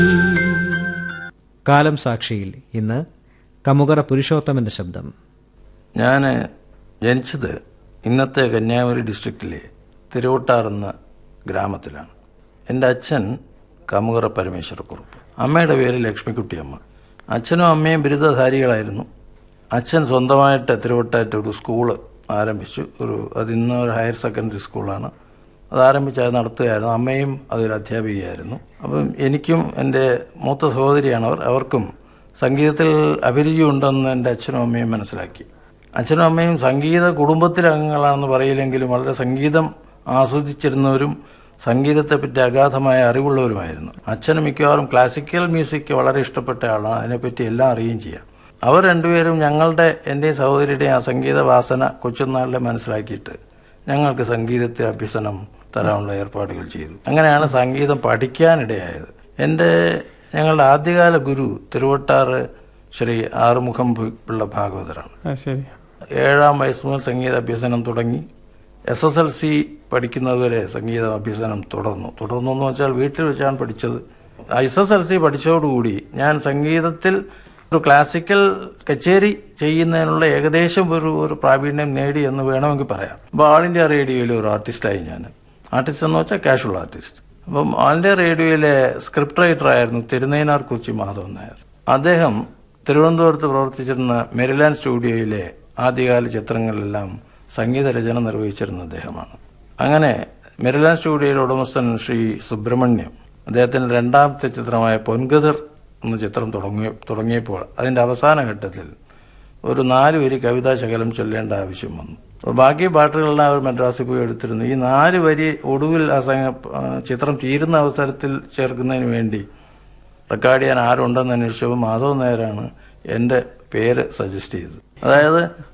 കാലം സാക്ഷിയിൽ ഇന്ന് കമുകറ പുരുഷോത്തമന്റെ ശബ്ദം ഞാൻ ജനിച്ചത് ഇന്നത്തെ കന്യാകുമാരി ഡിസ്ട്രിക്റ്റിലെ തിരുവട്ടാർ എന്ന ഗ്രാമത്തിലാണ് എൻ്റെ അച്ഛൻ കമുകറ പരമേശ്വരക്കുറുപ്പ് അമ്മയുടെ പേര് ലക്ഷ്മിക്കുട്ടിയമ്മ അച്ഛനും അമ്മയും ബിരുദധാരികളായിരുന്നു അച്ഛൻ സ്വന്തമായിട്ട് തിരുവട്ടായിട്ട് ഒരു സ്കൂള് ആരംഭിച്ചു ഒരു അതിന്ന് ഒരു ഹയർ സെക്കൻഡറി സ്കൂളാണ് അത് ആരംഭിച്ച് അത് നടത്തുകയായിരുന്നു അമ്മയും അതൊരു അധ്യാപികയായിരുന്നു അപ്പം എനിക്കും എൻ്റെ മൂത്ത സഹോദരിയാണവർ അവർക്കും സംഗീതത്തിൽ അഭിരുചി ഉണ്ടെന്ന് എൻ്റെ അച്ഛനും അമ്മയും മനസ്സിലാക്കി അച്ഛനും അമ്മയും സംഗീത കുടുംബത്തിലെ അംഗങ്ങളാണെന്ന് പറയില്ലെങ്കിലും വളരെ സംഗീതം ആസ്വദിച്ചിരുന്നവരും സംഗീതത്തെപ്പറ്റി അഗാധമായ അറിവുള്ളവരുമായിരുന്നു അച്ഛന് മിക്കവാറും ക്ലാസിക്കൽ മ്യൂസിക് വളരെ ഇഷ്ടപ്പെട്ട ആളാണ് അതിനെപ്പറ്റി എല്ലാം അറിയുകയും ചെയ്യാം അവർ രണ്ടുപേരും ഞങ്ങളുടെ എൻ്റെയും സഹോദരിയുടെയും ആ സംഗീത വാസന കൊച്ചുനാളിലെ മനസ്സിലാക്കിയിട്ട് ഞങ്ങൾക്ക് സംഗീതത്തെ അഭ്യസനം തരാനുള്ള ഏർപ്പാടുകൾ ചെയ്തു അങ്ങനെയാണ് സംഗീതം പഠിക്കാനിടയായത് എൻ്റെ ഞങ്ങളുടെ ആദ്യകാല ഗുരു തിരുവട്ടാറ് ശ്രീ ആറുമുഖം പിള്ള ഭാഗവതരാണ് ആ ശരി ഏഴാം വയസ്സ് മുതൽ സംഗീത അഭ്യസനം തുടങ്ങി എസ് എസ് എൽ സി പഠിക്കുന്നതുവരെ സംഗീത അഭ്യസനം തുടർന്നു തുടർന്നു എന്ന് വെച്ചാൽ വീട്ടിൽ വെച്ചാണ് പഠിച്ചത് എസ് എസ് എൽ സി പഠിച്ചതോടുകൂടി ഞാൻ സംഗീതത്തിൽ ഒരു ക്ലാസിക്കൽ കച്ചേരി ചെയ്യുന്നതിനുള്ള ഏകദേശം ഒരു ഒരു പ്രാവീണ്യം നേടി എന്ന് വേണമെങ്കിൽ പറയാം അപ്പോൾ ആൾ ഇന്ത്യ റേഡിയോയിലെ ഒരു ആർട്ടിസ്റ്റായി ഞാൻ ആർട്ടിസ്റ്റ് എന്ന് വെച്ചാൽ കാഷ്വൽ ആർട്ടിസ്റ്റ് അപ്പം ആൾ ഇന്ത്യ റേഡിയോയിലെ സ്ക്രിപ്റ്റ് റൈറ്റർ ആയിരുന്നു തിരുനൈനാർ കുറിച്ചി മാധവൻ നായർ അദ്ദേഹം തിരുവനന്തപുരത്ത് പ്രവർത്തിച്ചിരുന്ന മെരിലാൻഡ് സ്റ്റുഡിയോയിലെ ആദ്യകാല ചിത്രങ്ങളിലെല്ലാം സംഗീത രചന നിർവഹിച്ചിരുന്ന അദ്ദേഹമാണ് അങ്ങനെ മെരിലാൻഡ് സ്റ്റുഡിയോയിലെ ഉടമസ്ഥൻ ശ്രീ സുബ്രഹ്മണ്യം അദ്ദേഹത്തിന്റെ രണ്ടാമത്തെ ചിത്രമായ പൊൻഗതിർ എന്ന ചിത്രം തുടങ്ങിയ തുടങ്ങിയപ്പോൾ അതിന്റെ അവസാന ഘട്ടത്തിൽ ഒരു നാല് വരി കവിതാ ശകലം ചൊല്ലേണ്ട ആവശ്യം വന്നു അപ്പോൾ ബാക്കി പാട്ടുകളെല്ലാം അവർ മദ്രാസിൽ പോയി എടുത്തിരുന്നു ഈ നാല് വരി ഒടുവിൽ ആ സംഗ- ആ ചിത്രം തീരുന്ന അവസരത്തിൽ ചേർക്കുന്നതിന് വേണ്ടി റെക്കോർഡ് ചെയ്യാൻ ആരുണ്ടെന്ന് അന്വേഷിച്ചപ്പോൾ മാധവ് നായരാണ് എൻ്റെ പേര് സജസ്റ്റ് ചെയ്തത് അതായത്